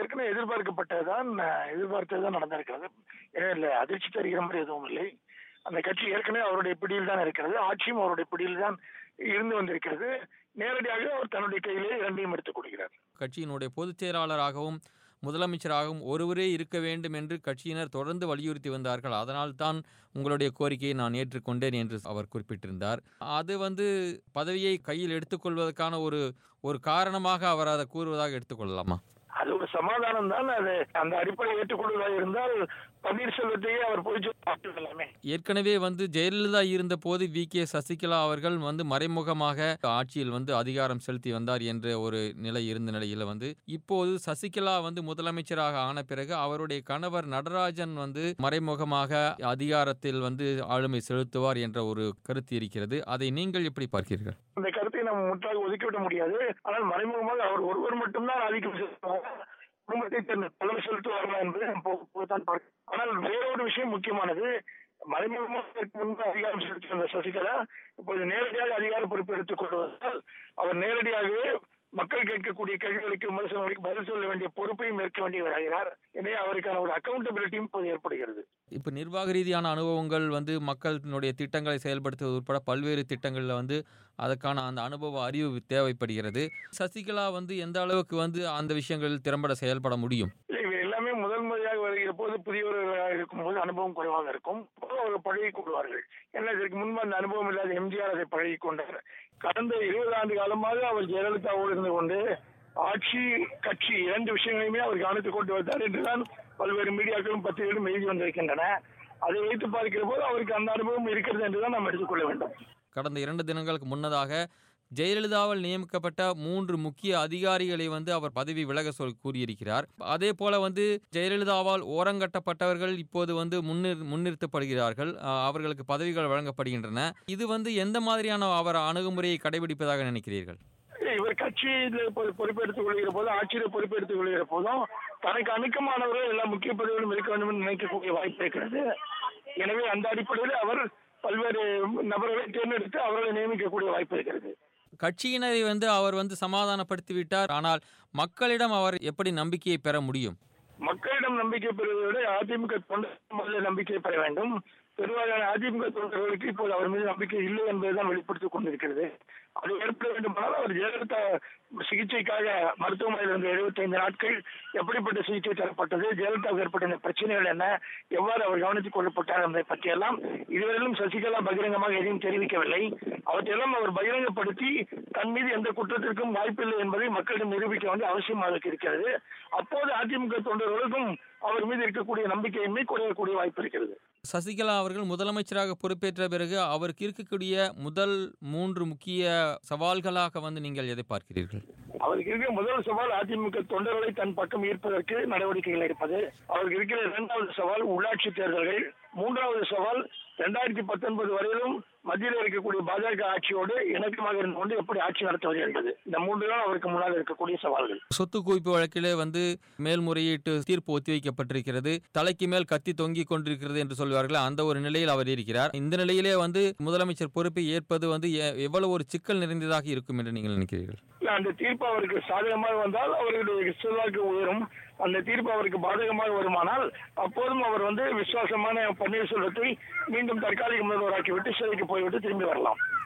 ஏற்கனவே எதிர்பார்க்கப்பட்டதுதான் அஹ், எதிர்பார்த்ததுதான் நடந்திருக்கிறது எனவே இல்லை அதிர்ச்சி தருகிற மாதிரி எதுவும் இல்லை அந்த கட்சி ஏற்கனவே அவருடைய பிடியில் தான் இருக்கிறது ஆட்சியும் அவருடைய பிடியில் தான் இருந்து வந்திருக்கிறது நேரடியாக அவர் தன்னுடைய கையிலே இரண்டையும் எடுத்துக் கொள்கிறார் கட்சியினுடைய பொதுச் செயலாளராகவும் முதலமைச்சராகவும் ஒருவரே இருக்க வேண்டும் என்று கட்சியினர் தொடர்ந்து வலியுறுத்தி வந்தார்கள் அதனால்தான் உங்களுடைய கோரிக்கையை நான் ஏற்றுக்கொண்டேன் என்று அவர் குறிப்பிட்டிருந்தார் அது வந்து பதவியை கையில் எடுத்துக்கொள்வதற்கான ஒரு ஒரு காரணமாக அவர் அதை கூறுவதாக எடுத்துக்கொள்ளலாமா அது ஒரு சமாதானம் தான் அது அந்த அடிப்படை ஏற்றுக்கொள்வதாக இருந்தால் பன்னீர்செல்வத்தையே அவர் போய் சொல்லலாமே ஏற்கனவே வந்து ஜெயலலிதா இருந்த போது வி கே சசிகலா அவர்கள் வந்து மறைமுகமாக ஆட்சியில் வந்து அதிகாரம் செலுத்தி வந்தார் என்ற ஒரு நிலை இருந்த நிலையில் வந்து இப்போது சசிகலா வந்து முதலமைச்சராக ஆன பிறகு அவருடைய கணவர் நடராஜன் வந்து மறைமுகமாக அதிகாரத்தில் வந்து ஆளுமை செலுத்துவார் என்ற ஒரு கருத்து இருக்கிறது அதை நீங்கள் எப்படி பார்க்கிறீர்கள் அந்த கருத்தை நம்ம முற்றாக ஒதுக்கிவிட முடியாது ஆனால் மறைமுகமாக அவர் ஒருவர் மட்டும்தான் ஆதிக்கம் செலுத்துவார் குடும்பத்தை தன் தலைமை செலுத்துவார்களா என்பதை நாம் போக போகத்தான் பார்க்க ஆனால் வேறொரு விஷயம் முக்கியமானது மறைமுகமாக இதற்கு முன்பு அதிகாரம் செலுத்தி வந்த சசிகலா இப்போது நேரடியாக அதிகார பொறுப்பு எடுத்துக் கொள்வதால் அவர் நேரடியாகவே மக்கள் கேட்கக்கூடிய கேள்விகளுக்கு விமர்சனங்களுக்கு பதில் சொல்ல வேண்டிய பொறுப்பையும் ஏற்க வேண்டியவராகிறார் எனவே அவருக்கான ஒரு அக்கௌண்டபிலிட்டியும் இப்போது ஏற்படுகிறது இப்போ நிர்வாக ரீதியான அனுபவங்கள் வந்து மக்களினுடைய திட்டங்களை செயல்படுத்துவது உட்பட பல்வேறு திட்டங்களில் வந்து அதற்கான அந்த அனுபவ அறிவு தேவைப்படுகிறது சசிகலா வந்து எந்த அளவுக்கு வந்து அந்த விஷயங்களில் திறம்பட செயல்பட முடியும் இல்லை, இவை எல்லாமே முதல் முறையாக வருகிற போது புதியவர்களாக இருக்கும்போது அனுபவம் குறைவாக இருக்கும் அப்போது அவர்கள் பழகிக் கொள்வார்கள் ஏன்னா இதற்கு முன்பு அந்த அனுபவம் இல்லாத எம்ஜிஆர் அதை பழகிக் கொண்டார் கடந்த இருபது ஆண்டு காலமாக அவர் ஜெயலலிதாவோடு இருந்து கொண்டு ஆட்சி கட்சி இரண்டு விஷயங்களையுமே அவர் கவனித்துக் கொண்டு வந்தார் என்றுதான் பல்வேறு மீடியாக்களும் பத்திரிகைகளும் எழுதி வந்திருக்கின்றன அதை வைத்து பார்க்கிற போது அவருக்கு அந்த அனுபவம் இருக்கிறது என்றுதான் நாம் எடுத்துக்கொள்ள வேண்டும் கடந்த இரண்டு தினங்களுக்கு முன்னதாக ஜெயலலிதாவால் நியமிக்கப்பட்ட மூன்று முக்கிய அதிகாரிகளை வந்து அவர் பதவி விலக சொல் கூறியிருக்கிறார் அதே போல வந்து ஜெயலலிதாவால் ஓரங்கட்டப்பட்டவர்கள் இப்போது வந்து முன்னிறு முன்னிறுத்தப்படுகிறார்கள் அஹ், அவர்களுக்கு பதவிகள் வழங்கப்படுகின்றன இது வந்து எந்த மாதிரியான அவர் அணுகுமுறையை கடைபிடிப்பதாக நினைக்கிறீர்கள் இவர் கட்சியில பொ- பொறுப்பெடுத்துக் கொள்கிற போதும் ஆட்சியில பொறுப்பெடுத்துக் கொள்கிற போதும் தனக்கு அணுக்கமானவர்கள் எல்லா முக்கிய பதவிகளும் இருக்க வேண்டும் என்று நினைக்கக்கூடிய வாய்ப்பு இருக்கிறது எனவே அந்த அடிப்படையில் அவர் பல்வேறு நபர்களை தேர்ந்தெடுத்து அவர்களை நியமிக்கக்கூடிய வாய்ப்பு இருக்கிறது கட்சியினரை வந்து அவர் வந்து சமாதானப்படுத்தி விட்டார் ஆனால் மக்களிடம் அவர் எப்படி நம்பிக்கையை பெற முடியும் மக்களிடம் நம்பிக்கை பெறுவதை விட அதிமுக தொண்டர்கள் முதலில் நம்பிக்கை பெற வேண்டும் பெருவாரியான அதிமுக தொண்டர்களுக்கு இப்போது அவர் மீது நம்பிக்கை இல்லை என்பதுதான் வெளிப்படுத்திக் கொண்டிருக்கிறது அது ஏற்பட வேண்டுமானால் அவர் ஜெயலலிதா சிகிச்சைக்காக மருத்துவமனையில் இருந்த 75 நாட்கள் எப்படிப்பட்ட சிகிச்சை தரப்பட்டது ஜெயலலிதாவுக்கு ஏற்பட்ட இந்த பிரச்சனைகள் என்ன எவ்வாறு அவர் கவனித்துக் கொள்ளப்பட்டார் என்பதை பற்றியெல்லாம் இதுவரையிலும் சசிகலா பகிரங்கமாக எதையும் தெரிவிக்கவில்லை அவற்றையெல்லாம் அவர் பகிரங்கப்படுத்தி தன் மீது எந்த குற்றத்திற்கும் வாய்ப்பில்லை என்பதை மக்களிடம் நிரூபிக்க வேண்டிய அவசியம் அவருக்கு இருக்கிறது அப்போது அதிமுக தொண்டர்களுக்கும் அவர் மீது இருக்கக்கூடிய நம்பிக்கையின்மை குறையக்கூடிய வாய்ப்பு இருக்கிறது சசிகலா அவர்கள் முதலமைச்சராக பொறுப்பேற்ற பிறகு அவருக்கு இருக்கக்கூடிய முதல் மூன்று முக்கிய சவால்களாக வந்து நீங்கள் எதை பார்க்கிறீர்கள் அவருக்கு இருக்கிற முதல் சவால் அதிமுக தொண்டர்களை தன் பக்கம் ஈர்ப்பதற்கு நடவடிக்கைகள் எடுப்பது அவருக்கு இருக்கிற இரண்டாவது சவால் உள்ளாட்சி தேர்தல்கள் மூன்றாவது சவால் இரண்டாயிரத்தி பத்தொன்பது வரையிலும் மத்தியில் இருக்கக்கூடிய பாஜக ஆட்சியோடு இணக்கமாக இருந்து கொண்டு எப்படி ஆட்சி நடத்துவது என்பது இந்த மூன்று தான் அவருக்கு முன்னால் இருக்கக்கூடிய சவால்கள் சொத்து குவிப்பு வழக்கிலே வந்து மேல்முறையீட்டு தீர்ப்பு ஒத்திவைக்கப்பட்டிருக்கிறது தலைக்கு மேல் கத்தி தொங்கிக் கொண்டிருக்கிறது என்று சொல்வார்கள் அந்த ஒரு நிலையில் அவர் இருக்கிறார் இந்த நிலையிலே வந்து முதலமைச்சர் பொறுப்பை ஏற்பது வந்து எ- எவ்வளவு ஒரு சிக்கல் நிறைந்ததாக இருக்கும் என்று நீங்கள் நினைக்கிறீர்கள் இல்ல, அந்த தீர்ப்பு அவருக்கு சாதகமாக வந்தால் அவர்களுடைய செல்வாக்கு உயரும் அந்த தீர்ப்பு அவருக்கு பாதகமாக வருமானால் அப்போதும் அவர் வந்து விசுவாசமான பன்னீர்செல்வத்தை மீண்டும் தற்காலிக முதல்வராக்கி விட்டு சிறைக்கு போய்விட்டு திரும்பி வரலாம்